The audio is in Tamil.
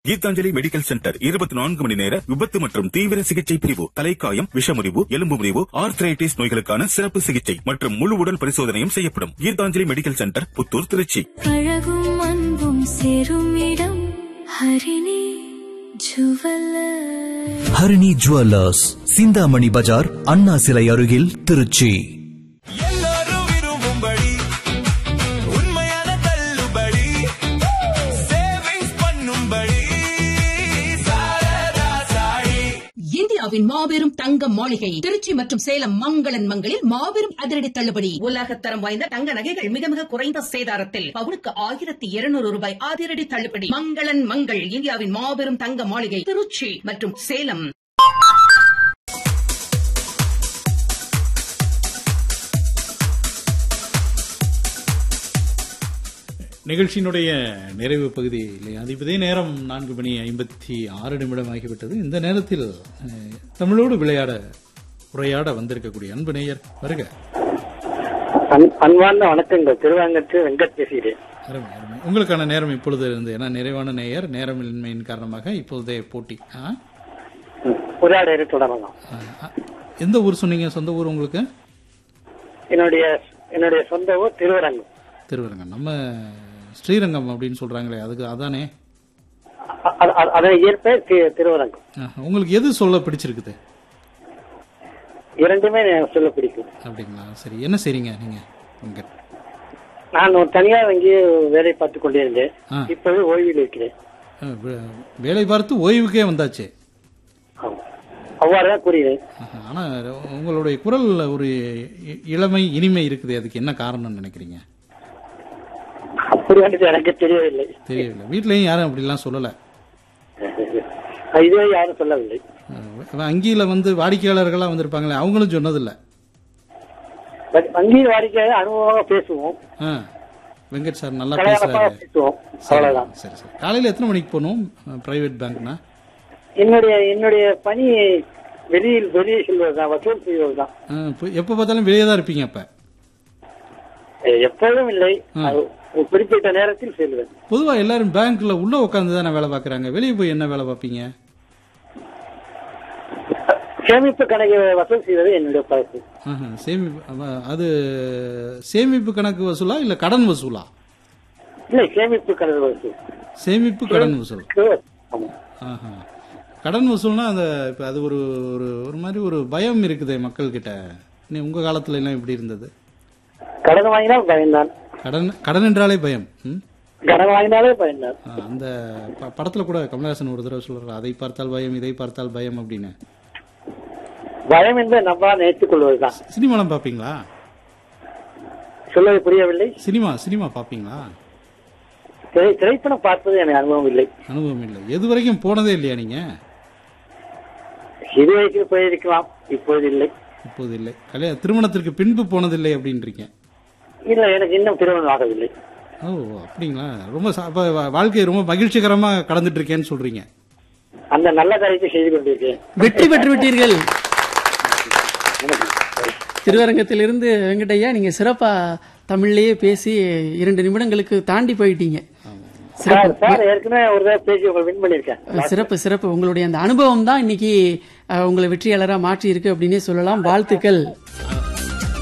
கீதாஞ்சலி மெடிக்கல் சென்டர் இருபத்தி நான்கு மணி நேர விபத்து மற்றும் தீவிர சிகிச்சை பிரிவு தலைக்காயம் விஷமுறிவு எலும்பு முறிவு ஆர்த்ரைட்டிஸ் நோய்களுக்கான சிறப்பு சிகிச்சை மற்றும் முழு உடல் பரிசோதனையும் செய்யப்படும் கீதாஞ்சலி மெடிக்கல் சென்டர் புத்தூர் திருச்சி அழகும் அன்பும் சேரும் இடம் ஹரிணி ஜுவல்லர் ஹரிணி ஜுவல்லர்ஸ் சிந்தாமணி பஜார் அண்ணா சிலை அருகில் திருச்சி எல்லாரும் விரும்பும்படி உண்மையான தள்ளுபடி சேவிங்ஸ் பண்ணும்படி சாரதா சாயி இந்தியாவின் மாபெரும் தங்க மாளிகை திருச்சி மற்றும் சேலம் மங்களன் மங்களில் மாபெரும் அதிரடி தள்ளுபடி உலகத்தரம் வாய்ந்த தங்க நகைகள் மிக மிக குறைந்த சேதாரத்தில் பவுனுக்கு ஆயிரத்தி இருநூறு ரூபாய் அதிரடி தள்ளுபடி மங்களன் மங்கள் இந்தியாவின் மாபெரும் தங்க மாளிகை திருச்சி மற்றும் சேலம் நிகழ்ச்சியினுடைய நிறைவு பகுதி இல்லையா அதிபதே நேரம் நான்கு மணி ஐம்பத்தி ஆறு நிமிடம் ஆகிவிட்டது இந்த நேரத்தில் அஹ், தமிழோடு விளையாட உரையாட வந்திருக்கக்கூடிய அன்பு நேயர் வருக அன்- அன்பார்ந்த வணக்கங்கள் திருவாங்கத்து வெங்கட் பேசுகிறேன் அருமை அருமை உங்களுக்கான நேரம் இப்பொழுது இருந்து ஏன்னா நிறைவான நேயர் நேரமின்மையின் காரணமாக இப்பொழுதே போட்டி ஆ? உரையாடலை தொடரலாம் ஆ, ஆ. எந்த ஊர் சொன்னீங்க சொந்த ஊர் உங்களுக்கு என்னுடைய என்னுடைய சொந்த ஊர் திருவரங்கம் திருவரங்கம் நம்ம ஸ்ரீரங்கம் அப்படின்னு சொல்றாங்களே அதுக்கு அதானே அ- அ- அ- அதன் இயற்பெயர் தி- திருவரங்கம் ஆ, உங்களுக்கு எது சொல்ல பிடிச்சிருக்குது இரண்டுமே எனக்கு சொல்ல பிடிக்கும் அப்படிங்களா சரி என்ன செய்றீங்க நீங்க உங்க நான் ஒரு தனியார் வங்கியே வேலை பார்த்துக் கொண்டிருந்தேன் ஆ. இப்போது ஓய்வில் இருக்கிறேன் ஆ, வே- வேலை பார்த்து ஓய்வுக்கே வந்தாச்சு ஆமா. அவ்வாறுதான் கூறுகிறேன் ஆஹா, ஆனா உங்களுடைய குரல்ல ஒரு இ- இளமை இனிமை இருக்குது அதுக்கு என்ன காரணம்னு நினைக்கிறீங்க அப்படி வந்துட்டு எனக்கு தெரியவில்லை தெரியவில்லை வீட்லயும் யாரும் அப்படிலாம் சொல்லல இதுவே யாரும் சொல்லவில்லை அஹ் வங்கியில வந்து வாடிக்கையாளர்களா வந்திருப்பாங்களே அவங்களும் சொன்னதில்ல பட் வங்கியில் வாடிக்கையாக அனுபவமாக பேசுவோம் ஆ, வெங்கட் சார் நல்லா கலகலப்பாக பேசுறாரு பேசுவோம் சரி, அவ்வளவுதான் சரி சரி காலையில எத்தனை மணிக்கு போகணும் பிரைவேட் பேங்க்னா என்னுடைய என்னுடைய பணி வெளியில் வெளியே செல்வதுதான் வசூல் செய்வதுதான் எப்ப பார்த்தாலும் வெளியே தான் இருப்பீங்க அப்ப எப்போதும் இல்லை ம். அது ஒரு குறிப்பிட்ட நேரத்தில் செல்வேன் பொதுவா எல்லாரும் பேங்க்ல உள்ள உட்கார்ந்து தானே வேலை பார்க்கறாங்க வெளியே போய் என்ன வேலை பார்ப்பீங்க சேமிப்பு கணக்கு வசூல் செய்வது என்னுடைய பழக்கம் ஆஹா, சேமிப்பு அவ- அது சேமிப்பு கணக்கு வசூலா இல்ல கடன் வசூலா இல்லை சேமிப்பு கணக்கு வசூல் சேமிப்பு கடன் வசூல் ஆமா. ஆஹா. கடன் வசூல்னா அந்த இப்ப அது ஒரு ஒரு ஒரு மாதிரி ஒரு பயம் இருக்குது மக்கள் கிட்ட நீ உங்க காலத்துல எல்லாம் எப்படி இருந்தது கடன் வாங்கினால் பயன்தான் கடன் கடன் என்றாலே பயம் ம்? கடன் வாங்கினாலே பயன்தான் ஆ, அந்த ப- படத்துல கூட கமலஹாசன் ஒரு தடவை சொல்றாரு அதை பார்த்தால் பயம் இதை பார்த்தால் பயம் அப்படின்னு பயம் என்பதை நம்மால் நினைத்துக் கொள்வதுதான் சினிமாலாம் பாப்பீங்களா சொல்வது புரியவில்லை சினிமா சினிமா பாப்பீங்களா திரை- திரைப்படம் பார்ப்பது எனக்கு அனுபவம் இல்லை அனுபவம் இல்லை எது வரைக்கும் போனதே இல்லையா நீங்க இது வரைக்கும் போயிருக்கலாம் இப்போது இல்லை இப்போது இல்லை கல்யாண திருமணத்திற்கு பின்பு போனதில்லை அப்படின்றீங்க இல்லை எனக்கு இன்னும் திருமணம் ஆகவில்லை ஓ அப்படிங்களா ரொம்ப ச- அப்ப வா- வாழ்க்கை ரொம்ப மகிழ்ச்சிகரமா கடந்துட்டு இருக்கேன்னு சொல்றீங்க அந்த நல்ல காரியத்தை செய்து கொண்டிருக்கேன் வெற்றி பெற்று விட்டீர்கள் திருவரங்கத்திலிருந்து வெங்கடையா நீங்க சிறப்பா தமிழ்லயே பேசி இரண்டு நிமிடங்களுக்கு தாண்டி போயிட்டீங்க சார் சார் ஏற்கனவே ஒரு தடவை பேசி உங்களை வின் பண்ணியிருக்கேன் சிறப்பு சிறப்பு உங்களுடைய அந்த அனுபவம் தான் இன்னைக்கு அஹ், உங்களை வெற்றியாளரா மாற்றி இருக்கு அப்படின்னே சொல்லலாம் வாழ்த்துக்கள்